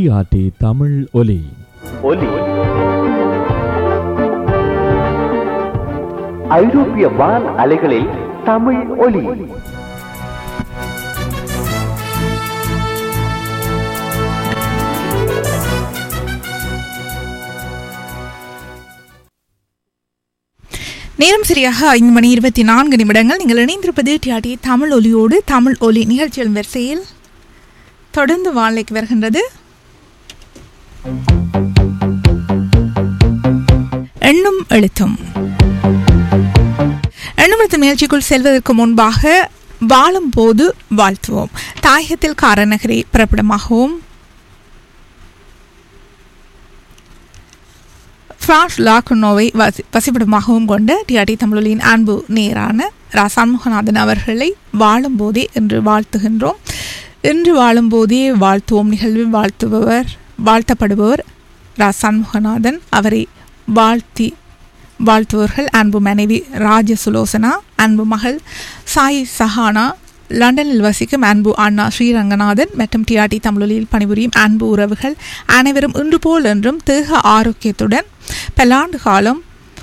TRT Tamil ஒலி ஒலி ஐரோப்பிய வான் அலைகளில் தமிழ் ஒலி நேரம் சரியாக ஐந்து மணி இருபத்தி நான்கு நிமிடங்கள் நீங்கள் இணைந்திருப்பது டிஆர்டி தமிழ் ஒலியோடு தமிழ் ஒலி நிகழ்ச்சியின் வரிசையில் தொடர்ந்து வாழைக்கு வருகின்றது எண்ணும் எழுத்தும் எண்ணும் எழுத்தும் நிகழ்ச்சிக்குள் செல்வதற்கு முன்பாக வாழும் போது வாழ்த்துவோம் தாயகத்தில் காரநகரை பிறப்பிடமாகவும் பிரான்ஸ் லாக்னோவை வசி வசிப்பிடமாகவும் கொண்ட டிஆர்டி தமிழொலியின் அன்பு நேரான ரா சண்முகநாதன் அவர்களை வாழும்போதே என்று வாழ்த்துகின்றோம் இன்று வாழும்போதே வாழ்த்துவோம் நிகழ்வில் வாழ்த்துபவர் வாழ்த்தப்படுபவர் ரா சண்முகநாதன் அவரை வாழ்த்தி வாழ்த்துவர்கள் அன்பு மனைவி ராஜ சுலோசனா அன்பு மகள் சாய் சஹானா லண்டனில் வசிக்கும் அன்பு அண்ணா ஸ்ரீரங்கநாதன் மற்றும் டிஆர்டி தமிழொலியில் பணிபுரியும் அன்பு உறவுகள் அனைவரும் இன்று போல் என்றும் தேக ஆரோக்கியத்துடன் பல்லாண்டு காலம்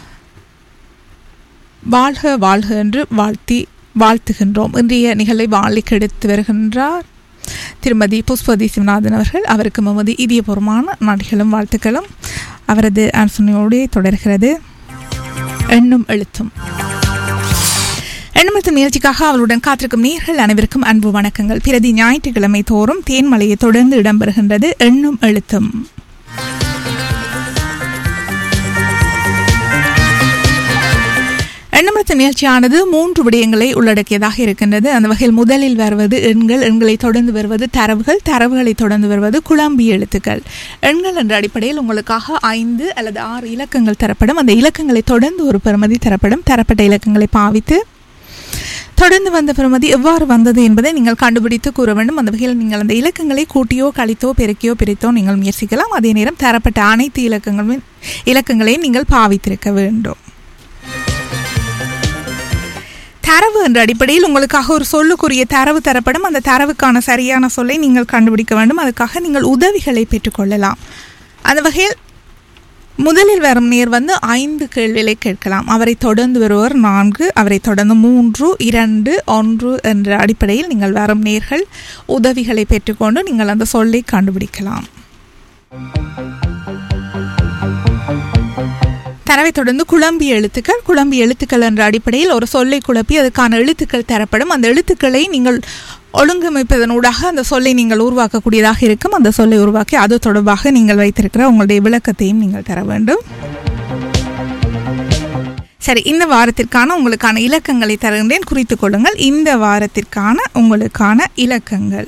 வாழ்க வாழ்க என்று வாழ்த்தி வாழ்த்துகின்றோம் இன்றைய நிகழ்வை வாழைக்கு எடுத்து வருகின்றார் திருமதி புஷ்பதி சிவநாதன் அவர்கள் அவருக்கு மமது இதயபூர்வமான நடிகளும் வாழ்த்துக்களும் அவரது ஆன்சனியோடு தொடர்கிறது எண்ணும் எழுத்தும் எண்ணமத்து முயற்சிக்காக அவருடன் காத்திருக்கும் நேர்கள் அனைவருக்கும் அன்பு வணக்கங்கள் பிரதி ஞாயிற்றுக்கிழமை தோறும் தேன்மலையை தொடர்ந்து இடம்பெறுகின்றது எண்ணும் எழுத்தும் எண்ணமத்து நிகழ்ச்சியானது மூன்று விடயங்களை உள்ளடக்கியதாக இருக்கின்றது அந்த வகையில் முதலில் வருவது எண்கள் எண்களை தொடர்ந்து வருவது தரவுகள் தரவுகளை தொடர்ந்து வருவது குழம்பி எழுத்துக்கள் எண்கள் என்ற அடிப்படையில் உங்களுக்காக ஐந்து அல்லது ஆறு இலக்கங்கள் தரப்படும் அந்த இலக்கங்களை தொடர்ந்து ஒரு பெறுமதி தரப்படும் தரப்பட்ட இலக்கங்களை பாவித்து தொடர்ந்து வந்த பெறுமதி எவ்வாறு வந்தது என்பதை நீங்கள் கண்டுபிடித்து கூற வேண்டும் அந்த வகையில் நீங்கள் அந்த இலக்கங்களை கூட்டியோ கழித்தோ பெருக்கியோ பிரித்தோ நீங்கள் முயற்சிக்கலாம் அதே நேரம் தரப்பட்ட அனைத்து இலக்கங்களும் இலக்கங்களையும் நீங்கள் பாவித்திருக்க வேண்டும் தரவு என்ற அடிப்படையில் உங்களுக்காக ஒரு சொல்லுக்குரிய தரவு தரப்படும் அந்த தரவுக்கான சரியான சொல்லை நீங்கள் கண்டுபிடிக்க வேண்டும் அதுக்காக நீங்கள் உதவிகளை பெற்றுக்கொள்ளலாம் அந்த வகையில் முதலில் வரும் நேர் வந்து ஐந்து கேள்விகளை கேட்கலாம் அவரை தொடர்ந்து வருவர் நான்கு அவரை தொடர்ந்து மூன்று இரண்டு ஒன்று என்ற அடிப்படையில் நீங்கள் வரும் நேர்கள் உதவிகளை பெற்றுக்கொண்டு நீங்கள் அந்த சொல்லை கண்டுபிடிக்கலாம் தரவை தொடர்ந்து குழம்பி எழுத்துக்கள் குழம்பி எழுத்துக்கள் என்ற அடிப்படையில் ஒரு சொல்லை குழப்பி அதுக்கான எழுத்துக்கள் தரப்படும் அந்த எழுத்துக்களை நீங்கள் ஒழுங்கமைப்பதனூடாக அந்த சொல்லை நீங்கள் உருவாக்கக்கூடியதாக இருக்கும் அந்த சொல்லை உருவாக்கி அது தொடர்பாக நீங்கள் வைத்திருக்கிற உங்களுடைய விளக்கத்தையும் நீங்கள் தர வேண்டும் சரி இந்த வாரத்திற்கான உங்களுக்கான இலக்கங்களை தருகின்றேன் குறித்துக் கொள்ளுங்கள் இந்த வாரத்திற்கான உங்களுக்கான இலக்கங்கள்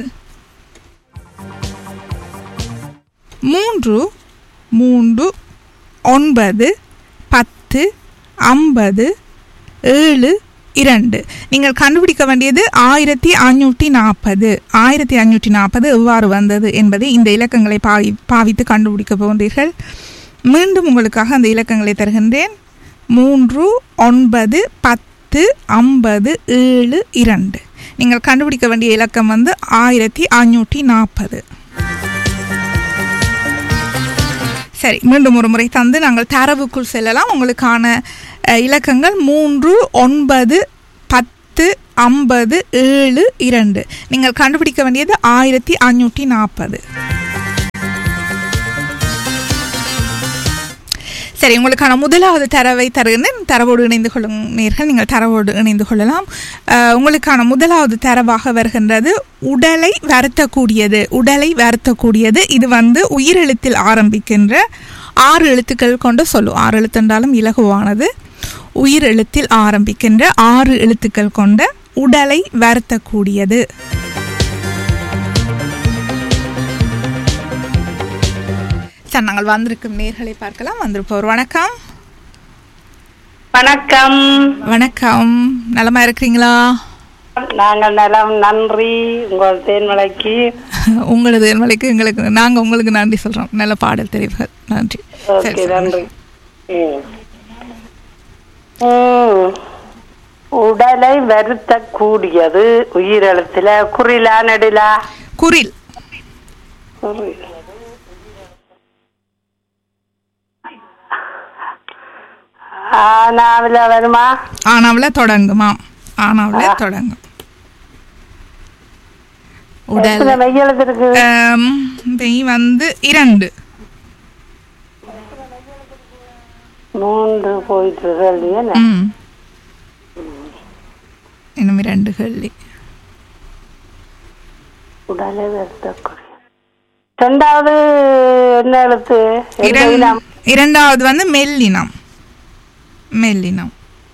மூன்று மூன்று ஒன்பது பத்து ஐம்பது ஏழு இரண்டு நீங்கள் கண்டுபிடிக்க வேண்டியது ஆயிரத்தி அஞ்சூற்றி நாற்பது ஆயிரத்தி அஞ்சூற்றி நாற்பது எவ்வாறு வந்தது என்பதை இந்த இலக்கங்களை பாவி பாவித்து கண்டுபிடிக்க போகின்றீர்கள் மீண்டும் உங்களுக்காக அந்த இலக்கங்களை தருகின்றேன் மூன்று ஒன்பது பத்து ஐம்பது ஏழு இரண்டு நீங்கள் கண்டுபிடிக்க வேண்டிய இலக்கம் வந்து ஆயிரத்தி அஞ்சூற்றி நாற்பது சரி மீண்டும் ஒரு முறை தந்து நாங்கள் தரவுக்குள் செல்லலாம் உங்களுக்கான இலக்கங்கள் மூன்று ஒன்பது பத்து ஐம்பது ஏழு இரண்டு நீங்கள் கண்டுபிடிக்க வேண்டியது ஆயிரத்தி அஞ்சூற்றி நாற்பது சரி உங்களுக்கான முதலாவது தரவை தருகிறேன் தரவோடு இணைந்து கொள்ளும் நேர்கள் நீங்கள் தரவோடு இணைந்து கொள்ளலாம் உங்களுக்கான முதலாவது தரவாக வருகின்றது உடலை வருத்தக்கூடியது உடலை வருத்தக்கூடியது இது வந்து உயிரெழுத்தில் ஆரம்பிக்கின்ற ஆறு எழுத்துக்கள் கொண்டு சொல்லும் ஆறு எழுத்துன்றாலும் இலகுவானது உயிர் எழுத்தில் ஆரம்பிக்கின்ற ஆறு எழுத்துக்கள் கொண்ட உடலை வருத்தக்கூடியது சார் நாங்கள் வந்திருக்கும் நேர்களை பார்க்கலாம் வந்திருப்போர் வணக்கம் வணக்கம் வணக்கம் நலமா இருக்கிறீங்களா நாங்கள் நலம் நன்றி உங்கள் தேன்மலைக்கு உங்களது தேன்மலைக்கு எங்களுக்கு நாங்க உங்களுக்கு நன்றி சொல்றோம் நல்ல பாடல் தெரிவுகள் நன்றி சரி, ஓகே சரி. நன்றி ம். ம். உடலை வருத்தக்கூடியது உயிரெழுத்துல குறிலா நெடிலா குரில் குறி ஆனாவில வருமா ஆனாவில் தொடங்குமா ஆனாவில் தொடங்கும் உடல் எத்தனை மெய்யெழுத்து இருக்கு ஆம், மெய் வந்து இரண்டு மூன்று போயிட்டு சொல்லி என்ன ம் இன்னும் இரண்டு கேள்வி உடலை வருத்தக்கூடிய ரெண்டாவது என்ன எழுத்து எந்த இரண்- இனம்? இரண்டாவது வந்து மெல்லினம் மெல்லினம்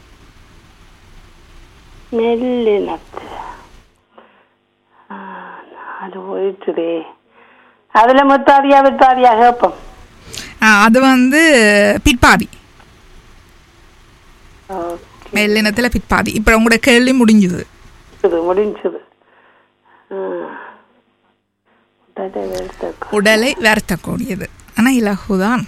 மெல்லினத்து ஆ, நாலு போயிட்டுதே அதுல முத்தாதியா வித்தாதியா கேப்போம் ஆ, அது வந்து பிற்பாதி மெல்லினத்தில் பிற்பாதி இப்போ உங்களோட கேள்வி முடிஞ்சுது இது முடிஞ்சது ஆ. உடலை வருத்தக்கூடிய உடலை வருத்தக்கூடியது ஆனால் இலகுதான்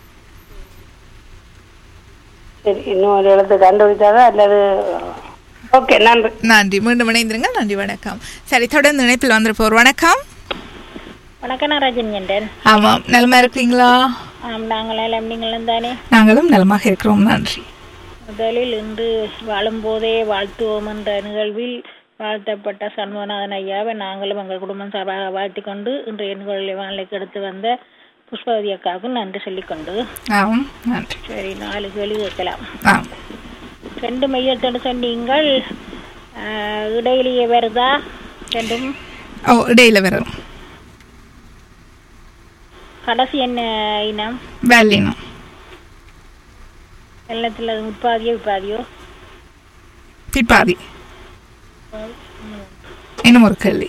சரி இன்னும் ஒரு எழுத்து கண்டுபிடிச்சாதான் அல்லது ஓகே நன்றி நன்றி மீண்டும் இணைந்திருங்க நன்றி வணக்கம் சரி தொடர்ந்து இணைப்பில் வந்திருப்போர் வணக்கம் வணக்கம் நான் ரஜினி என்றேன் ஆமாம் நலமா இருக்கிறீங்களா ஆம் நாங்கள் எல்லாம் நீங்களும் தானே நாங்களும் நலமாக இருக்கிறோம் நன்றி முதலில் இன்று வாழும்போதே வாழ்த்துவோம் என்ற நிகழ்வில் வாழ்த்தப்பட்ட சண்முகநாதன் ஐயாவை நாங்களும் எங்கள் குடும்பம் சார்பாக வாழ்த்திக் கொண்டு இன்றைய நிகழ்வை வானிலைக்கு எடுத்து வந்த புஷ்பவதி அக்காவுக்கும் நன்றி சொல்லிக்கொண்டு ஆமாம் நன்றி சரி நாலு கேள்வி கேட்கலாம் ஆ ரெண்டு மையத்தோடு சொன்னீங்கள் ஆஹ், இடையிலேயே வருதா ரெண்டும் ஓ இடையில வரும் கடைசி என்ன இனம் வேலினம் வெள்ளத்தில் அது முப்பாதியோ விப்பாதியோ பிற்பாதி இன்னும் ஒரு கேள்வி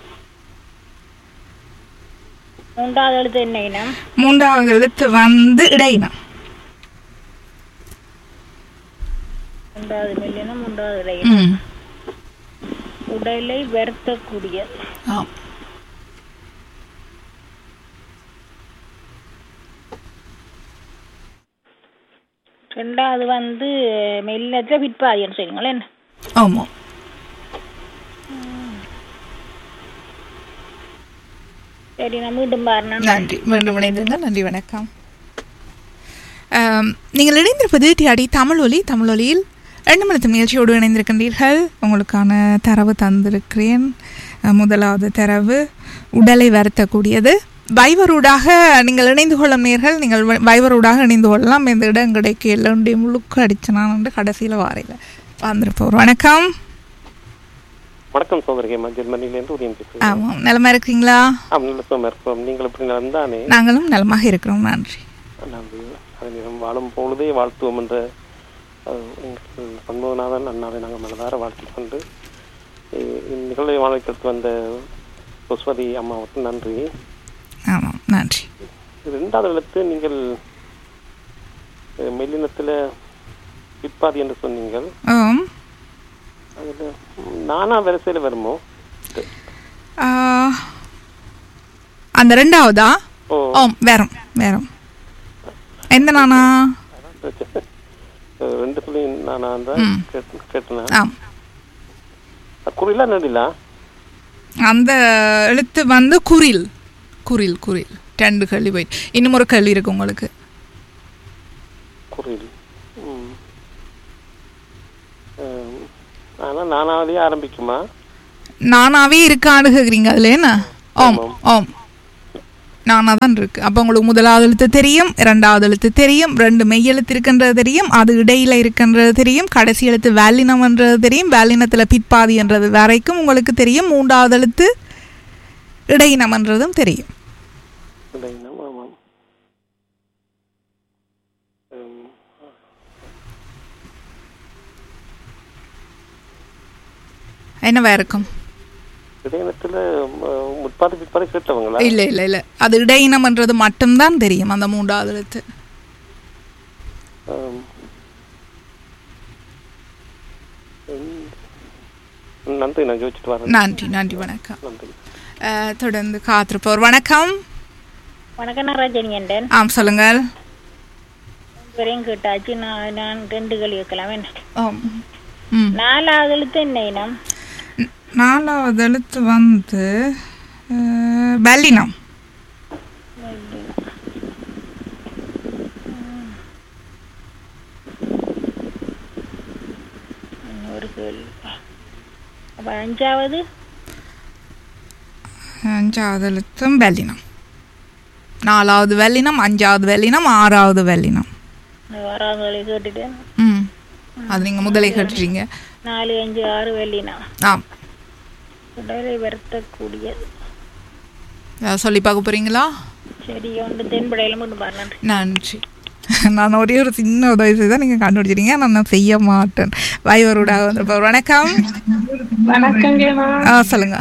மூன்றாவது எழுத்து என்ன இனம் மூன்றாவது எழுத்து வந்து இடையினம் மூன்றாவது மெல்லினம் மூன்றாவது இடையினம் ம் உடலை வருத்தக்கூடிய ஆம் ரெண்டாவது வந்து மெல்லற்ற பிற்பாதின்னு சொல்லுங்களேன் ஆமாம் சரி நான் மீண்டும் பாருணும் நன்றி மீண்டும் இணைந்திருங்க நன்றி வணக்கம் ஆம், நீங்கள் இணைந்திருப்பது டிஆடி தமிழ் ஒலி தமிழ் ஒலியில் ரெண்டு மணி நிகழ்ச்சியோடு இணைந்திருக்கின்றீர்கள் உங்களுக்கான தரவு தந்திருக்கிறேன் அஹ், முதலாவது தரவு உடலை வருத்தக்கூடியது வைவரூடாக நீங்கள் இணைந்து கொள்ளும் நேர்கள் நீங்கள் வை- வைவரூடாக இணைந்து கொள்ளலாம் இந்த இடம் கிடைக்க எல்லோருடைய முழுக்க அடிச்சனான் என்று கடைசியில் வாரையில் வந்திருப்போர் வணக்கம் வணக்கம் சோதரிகை ஜெர்மனிலேருந்து உதயம் பேசுகிறேன் ஆமாம் நலமா இருக்கிறீங்களா ஆம் நல்ல சுகமா இருக்கிறோம் நீங்கள் எப்படி நடந்தானே நாங்களும் நலமாக இருக்கிறோம் நன்றி நாங்கள் அதனிடம் வாழும் பொழுதே வாழ்த்துவோம் என்ற அஹ், எங்கள் சண்முகநாதன் அண்ணாவை நாங்கள் மனதார வாழ்த்திக் கொண்டு இ- இந்நிகழ்வை வாழ்க்கைக்கு வந்த புஷ்பதி அம்மாவுக்கு நன்றி ஆமாம் நன்றி இரண்டாவது எழுத்து நீங்கள் அஹ், மெல்லினத்தில் பிற்பாதி என்று சொன்னீங்கள் ஆம் அதில் நானா வரிசையில் வருமோ ஆ, அந்த ரெண்டாவதா ஓ ஓம் வேறும் வேறும் எந்த நானா அஹ், ரெண்டு சொல்லி நானா தான் ம். கேட்டு கேட்டேன் ஆம் குறிலா நடிலா அந்த எழுத்து வந்து குரில் குரில் குரில் ரெண்டு கேள்வி போயிட்டு இன்னும் ஒரு கேள்வி இருக்கு உங்களுக்கு குறில் ம். அஹ், ஆனா நானாவதே ஆரம்பிக்குமா நானாவே இருக்கான்னு கேக்குறீங்க அதுல என்ன ஓம் ஆமாம். ஓம் நானா தான் இருக்கு அப்போ உங்களுக்கு முதலாவது எழுத்து தெரியும் இரண்டாவது எழுத்து தெரியும் ரெண்டு மெய் எழுத்து இருக்கின்றது தெரியும் அது இடையில இருக்கின்றது தெரியும் கடைசி எழுத்து வேலினம்ன்றது தெரியும் வேலினத்துல பிற்பாதி என்றது வரைக்கும் உங்களுக்கு தெரியும் மூன்றாவது எழுத்து இடையினம்ன்றதும் தெரியும் இடையினம், ஆமாம் உம், என்னவா இருக்கும் இடையினத்துல அஹ், முற்பாதி பிற்பாதி கேட்டவங்களா இல்ல இல்ல இல்ல அது இடையினம்ன்றது மட்டும்தான் தெரியும் அந்த மூன்றாவது எழுத்து ஆம். உம், நன்றி நான் யோசிச்சுட்டு வரேன் நன்றி நன்றி வணக்கம் நன்றி அஹ், தொடர்ந்து காத்திருப்போர் வணக்கம் வணக்கம் நான் ரஜினி என்றேன் ஆம் சொல்லுங்கள் வரையும் கேட்டாச்சு நான் நான் ரெண்டு கேள்வி கேட்கலாம் என்ன ஆம் ம் நாலாவது எழுத்து என்ன இனம் ந- நாலாவது எழுத்து வந்து அஹ், பல்லினம் அப்ப அஞ்சாவது அஞ்சாவது எழுத்தும் வெள்ளினம் நாலாவது வெள்ளினம் அஞ்சாவது வெள்ளினம் ஆறாவது வெள்ளினம் ஆறாவது கேட்டுட்டேன் ம் அது நீங்கள் முதலே கேட்டுட்டீங்க நாலு அஞ்சு ஆறு வெள்ளினா ஆ உடலை வருத்தக்கூடியது ஏதாவது சொல்லி பார்க்க போகிறீங்களா சரி ஒன்று தென்படையில மட்டும் பாரு நன்றி நன்றி நான் ஒரே ஒரு சின்ன உதவி செய்தால் நீங்கள் கண்டுபிடிச்சிட்டீங்க நான் நான் செய்ய மாட்டேன் வைவரோட வந்திருப்பார் வணக்கம் வணக்கங்கம்மா ஆ சொல்லுங்க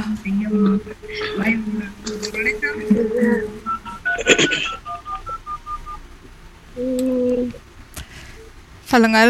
சொல்லுங்கள்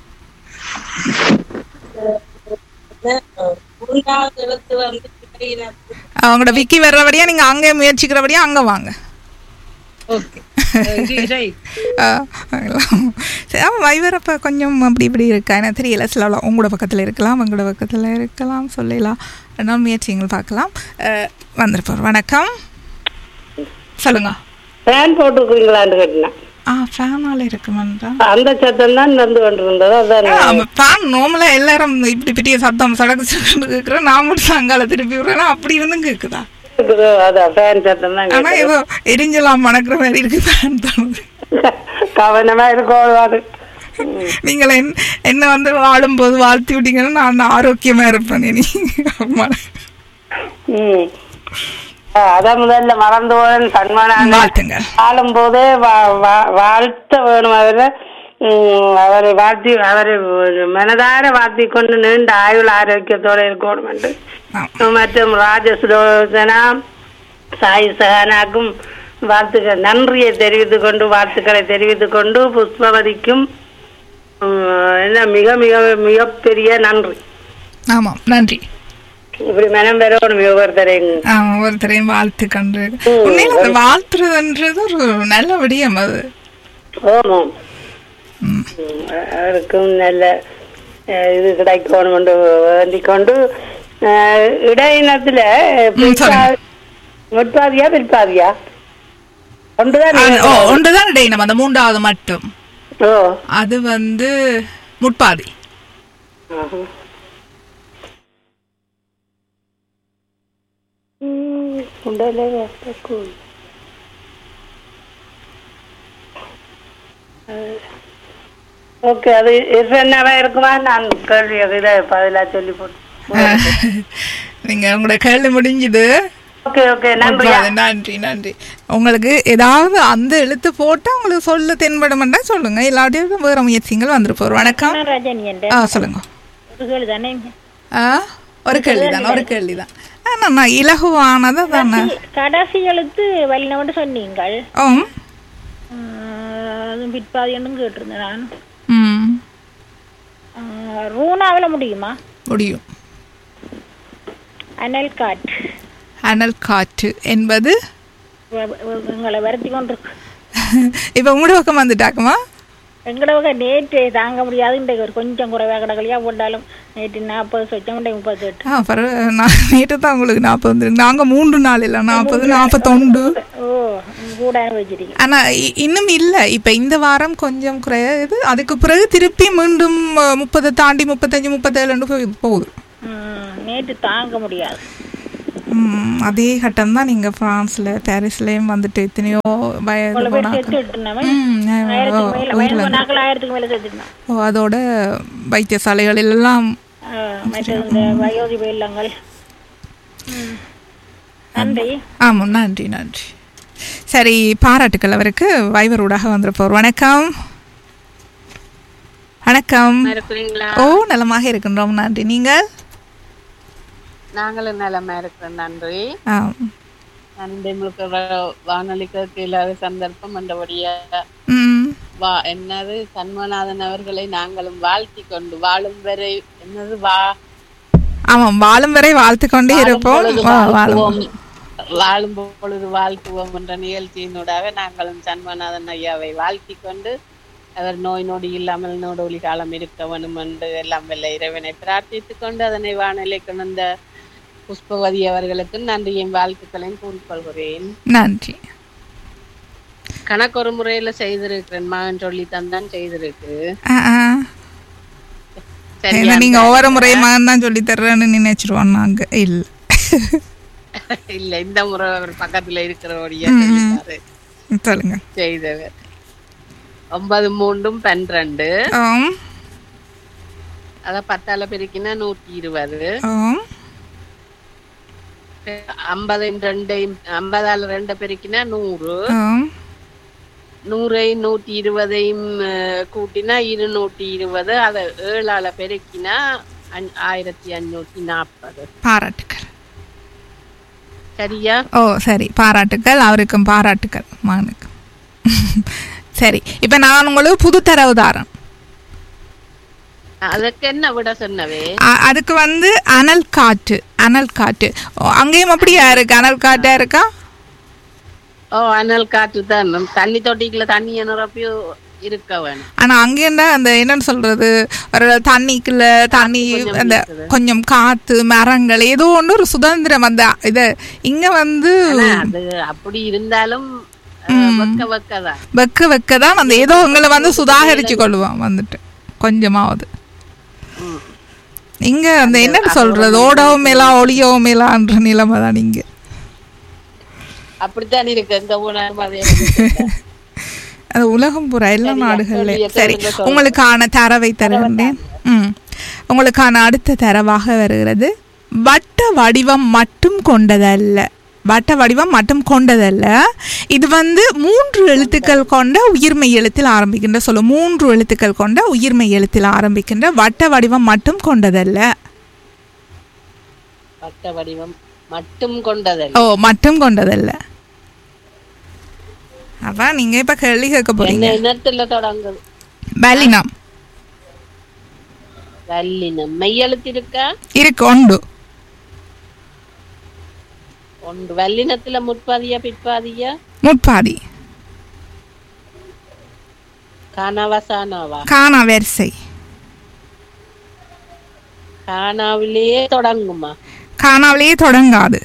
மூன்றாவது எழுத்து வந்து அவங்களோட விக்கி வர்றபடியா நீங்கள் அங்கே முயற்சிக்கிறபடியா அங்கே வாங்க ஓகே ஆ, சரி ஆமாம் வைவர் அப்போ கொஞ்சம் அப்படி இப்படி இருக்கா எனக்கு தெரியல சொல்லலாம் உங்களோட பக்கத்தில் இருக்கலாம் உங்களோட பக்கத்தில் இருக்கலாம் சொல்லலாம் ரெண்டாவது முயற்சிகள் பார்க்கலாம் அஹ், வந்திருப்பார் வணக்கம் சொல்லுங்க ஃபேன் போட்டுருக்கீங்களான்னு கேட்டேன் ஆ ஃபேனால் இருக்குமான்றா அந்த சத்தம் தான் நடந்து கொண்டிருந்தது அதான் ஃபேன் நார்மலாக எல்லாரும் இப்படி பெரிய சத்தம் சடக்கு சடக்கு கேட்குறேன் நான் மட்டும் அங்கால திருப்பி விடுறேன் அப்படி இருந்தும் கேட்குதா இருக்குது. அதான் ஃபேன் சத்தம் தான் ஆனால் ஏதோ எரிஞ்சலாம் மணக்கிற மாதிரி இருக்கு ஃபேன் தோணுது கவனமா இருக்கும் அது நீங்கள் என் என்ன வந்து வாழும்போது வாழ்த்தி விட்டீங்கன்னா நான் ஆரோக்கியமா இருப்பேன் இனி ஆமா. ம் ஆ, அதான் முதல்ல மறந்து போன சன்மானம் வாழ்த்துங்க வாழும் போதே வாழ்த்த வேணும் அவரை ம், அவரை வாழ்த்தி அவரை மனதார வாழ்த்தி கொண்டு நீண்ட ஆயுள் ஆரோக்கியத்தோட இருக்கணும் என்று ஆ. மற்றும் ராஜசுலோசனா சாய் சஹானாக்கும் வாழ்த்துக்கள் நன்றியை தெரிவித்துக் கொண்டு வாழ்த்துக்களை தெரிவித்துக் கொண்டு புஷ்பவதிக்கும் ம், என்ன மிக மிக மிகப்பெரிய நன்றி ஆமாம் நன்றி இப்படி மனம் பெறணும் ஒவ்வொருத்தரையும் ஆமா ஒருத்தரையும் வாழ்த்து கண்டு உண்மையில அந்த வாழ்த்துறதுன்றது ஒரு நல்ல விடயம் அது ஓமம் ம். ம், அவருக்கும் நல்ல அஹ், இது கிடைக்கணும் என்று வேண்டிக் கொண்டு அஹ், இடையினத்துல பிற்பா- முற்பாதியா பிற்பாதியா ஒன்றுதான் அது- ஓ ஒன்றுதான் இடையினம் அந்த மூன்றாவது மட்டும் ஓ அது வந்து முட்பாதி ஆஹா. ம், உடலே ரத்தக்கூழ். அஹ், ஓகே அது என்னவா இருக்குமா நான் கேள்வி இதை பதிலா சொல்லி போட்டு நீங்க உங்களோட கேள்வி முடிஞ்சுது ஓகே ஓகே நன்றி முட்பாதி. நன்றி நன்றி உங்களுக்கு ஏதாவது அந்த எழுத்து போட்டா உங்களுக்கு சொல்ல தென்படுமெண்டா சொல்லுங்க இல்லாட்டியும் வேற முயற்சிகள் வந்துருப்போம் வணக்கம் ரஜினி என்ற ஆ சொல்லுங்க ஒரு கேள்வி தானே ஆ ஒரு கேள்விதான் ஒரு கேள்விதான் ஆனா நான் இலகுவானதை தானே கடைசி எழுத்து வல்லினவண்டு சொன்னீங்கள் ஓம் ஆஹ் அதுவும் பிற்பாதி ஒன்றும் கேட்டிருந்தேன் நான் ம் ஆஹ் ரூணாவில் முடியுமா முடியும் அனல் காற்று அனல் காற்று என்பது வ- வ- எங்களை வருத்தி கொண்டிருக்கு இப்போ உங்களோட பக்கம் வந்துட்டாக்குமா எங்கட பக்கம் நேற்று தாங்க முடியாது இன்றைக்கு ஒரு கொஞ்சம் குறைவாக கிடக்கலையா போட்டாலும் நேற்று நாற்பது சொச்சம் இன்றைக்கு முப்பத்தி எட்டு ஆ பரவாயில்ல நான் நேற்று தான் உங்களுக்கு நாற்பது வந்துருக்கு நாங்கள் மூன்று நாள் இல்லை நாற்பது நாற்பத்தொண்டு ஓ கூட அனுபவிச்சிட்டீங்க ஆனால் இன்னும் இல்லை இப்போ இந்த வாரம் கொஞ்சம் குறையுது அதுக்கு பிறகு திருப்பி மீண்டும் அஹ், முப்பதை தாண்டி முப்பத்தஞ்சு முப்பத்தேழுன்னு போய் போகுது ம், நேற்று தாங்க முடியாது ம், அதே கட்டம் தான் நீங்கள் ஃப்ரான்ஸில் பாரிஸ்லேயும் வந்துட்டு எத்தனையோ வயது இவ்வளவு பேர் போனாக்க செத்து விட்டுனாமே ம், ஆ, ஆயிரத்துக்கு மேல ஓ, வயது நாட்கள் ஆயிரத்துக்கு மேல செத்துட்டான் ஓ அதோட வைத்தியசாலைகளில் எல்லாம் மற்ற இந்த வயோதிப இல்லங்கள் ம். நன்றி ஆமாம் நன்றி நன்றி சரி பாராட்டுக்கள் அவருக்கு வைவரூடாக வந்துருப்போர் வணக்கம் வணக்கம் இருக்கிறீங்களா ஓ நலமாக இருக்கின்றோம் நன்றி நீங்கள் நாங்களும் நலமா இருக்கிறோம் நன்றி ஆம். நான் இந்த முழுக்க வ- வானொலிக்கு இல்லாத சந்தர்ப்பம் என்றபடியா ம் வா என்னது சண்முகநாதன் அவர்களை நாங்களும் வாழ்த்தி கொண்டு வாழும் வரை என்னது வா ஆமாம் வாழும் வரை வாழ்த்து கொண்டே இருப்போம் பொழுது வா, வாழும் வாழ்த்துவோம். வாழும் பொழுது வாழ்த்துவோம் என்ற நிகழ்ச்சியினூடாக நாங்களும் சண்முகநாதன் ஐயாவை வாழ்த்தி கொண்டு அவர் நோய் நொடி இல்லாமல் நோடொலி காலம் இருக்க வேணும் என்று எல்லாம் வல்ல இறைவனை பிரார்த்தித்துக் கொண்டு அதனை வானிலை கொண்ட புஷ்பவதி அவர்களுக்கு நன்றியும் வாழ்த்துக்களையும் கூறிக்கொள்கிறேன் நன்றி கணக்கு ஒரு முறையில செய்திருக்கிறேன் மகன் சொல்லி தந்தான் செய்திருக்கு ஆ, ஆ. சரியா ஏன்னா நீங்க ஒவ்வொரு முறையும் மகன் தான் சொல்லி தர்றேன்னு நினைச்சிருவோம் நாங்க இல்ல இல்ல இந்த முறை அவர் பக்கத்துல இருக்கிறபடியா ம். சொல்லிட்டாரு சொல்லுங்க செய்தவர் ஒன்பது மூன்றும் பன்னிரண்டு ஆம் அத பத்தால பெருக்கினா நூத்தி இருபது ஆம் ஐம்பது ரெண்டையும் ஐம்பதால ரெண்டை பெருக்கினா நூறு ஆம் நூறையும் நூத்தி இருபதையும் அஹ், கூட்டினா இருநூத்தி இருபது அதை ஏழால பெருக்கினா அஞ்- ஆயிரத்தி அஞ்சூத்தி நாற்பது பாராட்டுக்கள் சரியா ஓ சரி பாராட்டுக்கள் அவருக்கும் பாராட்டுக்கள் மகனுக்கும் சரி இப்ப நான் உங்களுக்கு புது தரவு தாரேன் அதுக்கு என்ன விட சொன்னவே அ- அதுக்கு வந்து அனல் காற்று அனல் காற்று ஓ, அங்கேயும் அப்படியா இருக்கு அனல் காற்றா இருக்கா ஓ அனல் காற்று தான் தண்ணி தொட்டிக்குள்ள தண்ணியை நிரப்பி இருக்க வேணும் ஆனா அங்கேயும் தான் அந்த என்னன்னு சொல்றது ஒரு தண்ணிக்குள்ள தண்ணி கொஞ்சம் அந்த இருக்குது. கொஞ்சம் காத்து மரங்கள் ஏதோ ஒன்று ஒரு சுதந்திரம் அந்த இது இங்க வந்து ஆனா அது அப்படி இருந்தாலும் அஹ், வெக்க வெக்கதான் வெக்க வெக்க தான் அந்த ஏதோ உங்களை வந்து சுதாகரிச்சு கொள்வோம் வந்துட்டு கொஞ்சமாவது ம். இங்க அந்த என்னன்னு சொல்றது ஓடவும் மேலா ஒளியவும் மேலான்ற நிலைமை தான் இங்க அப்படித்தான் இருக்கு எங்க போனாலும் அதே இருக்கு. அது உலகம் பூரா எல்லா சரியா, நாடுகள்லயும் சொல்லிய சரி சொல்லுங்க, சொல்லுங்க. உங்களுக்கான தரவை தருகின்றேன் ம் உங்களுக்கான அடுத்த தரவாக வருகிறது வட்ட வடிவம் மட்டும் கொண்டதல்ல வட்ட வடிவம் மட்டும் கொண்டதல்ல இது வந்து மூன்று எழுத்துக்கள் கொண்ட உயிர்மை எழுத்தில் ஆரம்பிக்கின்ற சொல்ல மூன்று எழுத்துக்கள் கொண்ட உயிர்மை எழுத்தில் ஆரம்பிக்கின்ற வட்ட வடிவம் மட்டும் கொண்டதல்ல வட்ட வடிவம் மட்டும் கொண்டதல்ல ஓ மட்டும் கொண்டதல்ல அதான் நீங்க இப்ப கேள்வி கேட்க என்ன போறீங்க இனத்துல தொடங்குது பலினம் வல்லினம் மெய்யெழுத்து இருக்கா இருக்கு உண்டு ஒன்று வல்லினத்துல முற்பாதியா பிற்பாதியா முற்பாதி கானாவா சானாவா காணா வரிசை கானாவிலேயே தொடங்குமா காணாவிலேயே தொடங்காது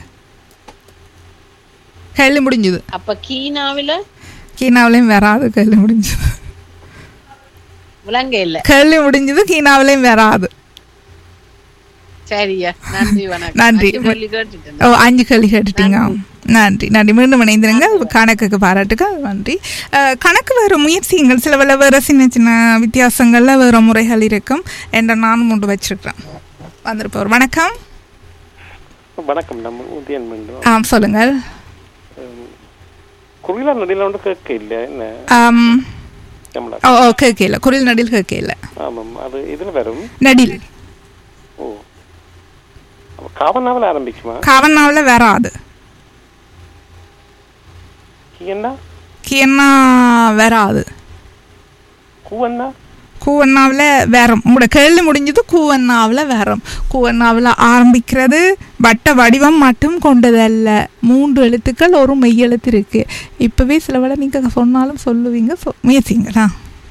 கேள்வி முடிஞ்சுது அப்ப கீனாவில கீனாவிலையும் வராது கேள்வி முடிஞ்சது விலங்க இல்ல கேள்வி முடிஞ்சது கீனாவிலையும் வராது சரியா நன்றி வணக்கம் நன்றி. அஞ்சு சொல்லி கேட்டுட்டேன் ஓ அஞ்சு கேள்வி கேட்டுட்டீங்க நன்றி நன்றி மீண்டும் இணைந்திருங்க கணக்குக்கு பாராட்டுகள் நன்றி அஹ், கணக்கு வேறு முயற்சிகள் சில வேலை வேறு சின்ன சின்ன வித்தியாசங்கள்ல வேறு முறைகள் இருக்கும் என்ற நானும் ஒன்று வச்சிருக்கிறேன் வந்திருப்பவர் வணக்கம் வணக்கம் நம்ம உதயன் மீண்டும் ஆ சொல்லுங்கள் குரிலா நடில வந்து கேட்க இல்ல என்ன ஆம், நம்மள ஓ ஓ கேட்கல குரில் நடில் கேட்கல ஆமாம் அது இதுல வரும் நடில் ஓ அப்ப காவனாவில் ஆரம்பிக்குமா காவனாவில் வராது என்ன கீன்னா வராது கூவன்னா கூவண்ணாவில் வேறம் உங்களோட கேள்வி முடிஞ்சது கூவண்ணாவில் வேறம் கூவண்ணாவில் ஆரம்பிக்கிறது வட்ட வடிவம் மட்டும் கொண்டதல்ல மூன்று எழுத்துக்கள் ஒரு மெய் எழுத்து இருக்கு இப்பவே சில வேளை நீங்க சொன்னாலும் சொல்லுவீங்க சொ- முயற்சிங்களா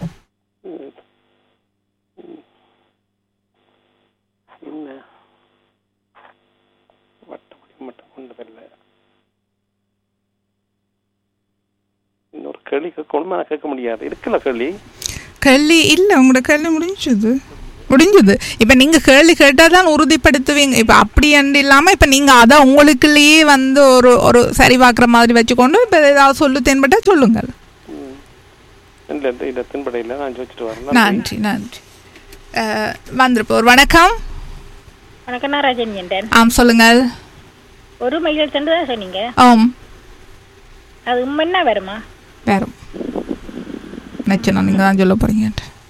என்ன வட்டமடி மட்டும் கொண்டதில்ல இன்னொரு கேள்வி கேட்கணுமா நான் கேட்க முடியாது இருக்குல்ல கேள்வி கேள்வி இல்லை உங்களோட கேள்வி முடிஞ்சது முடிஞ்சது இப்போ நீங்கள் கேள்வி கேட்டால் தான் உறுதிப்படுத்துவீங்க இப்போ அப்படி என்று இல்லாமல் இப்போ நீங்கள் அதை உங்களுக்குள்ளேயே வந்து ஒரு ஒரு சரி பார்க்குற மாதிரி வச்சுக்கொண்டு இப்போ ஏதாவது சொல்லு தென்பட்டா சொல்லுங்கள் ம். இல்ல இந்த இந்த தென்படையில் நான் வச்சுட்டு வரேன் நன்றி நன்றி அஹ், வந்திருப்போர் வணக்கம் வணக்கம் நான் ரஜினியன் ஆம் சொல்லுங்கள் ஒரு மைல் சென்று தான் சொன்னீங்க ஆம் அது உண்மைன்னா வருமா வேறும் நிச்சயம் நீங்கள் தான் சொல்ல போறீங்க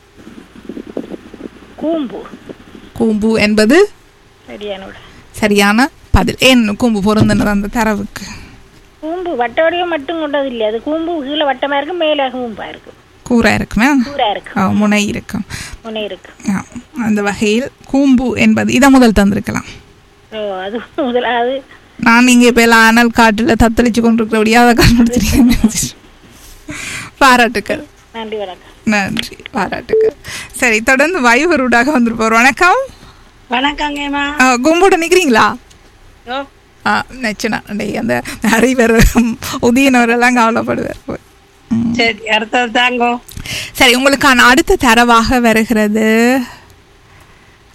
கூம்பு கூம்பு என்பது சரியானோட சரியான பதில் ஏன் கூம்பு பொருந்தினர் அந்த தரவுக்கு கூம்பு வட்ட வடிவம் மட்டும் கொண்டது இல்லை அது கூம்பு கீழே வட்டமா இருக்கு மேலே கூம்பா இருக்கு கூரா இருக்குமே கூரா இருக்கு ஆ, முனை இருக்கும் முனை இருக்கு ஆ, அந்த வகையில் கூம்பு என்பது இதை முதல் தந்திருக்கலாம் ஓ அது முதலாவது நான் இங்கே இப்போ எல்லாம் அனல் காட்டில் தத்தளிச்சு கொண்டிருக்கிறபடியா அதை கண்டுபிடிச்சிருக்கேன் பாராட்டுக்கள் நன்றி வணக்கம் நன்றி பாராட்டுக்கள் சரி தொடர்ந்து வைவரூடாக வந்திருப்போர் வணக்கம் வணக்கங்கம்மா ஆ, கும்போட நிற்கிறீங்களா ஓ ஆ நச்சுனா டேய் அந்த அறிவர் உதயனவரெல்லாம் கவலைப்படுவார் போய் ம். சரி அடுத்தது தாங்கோ சரி உங்களுக்கான அடுத்த தரவாக வருகிறது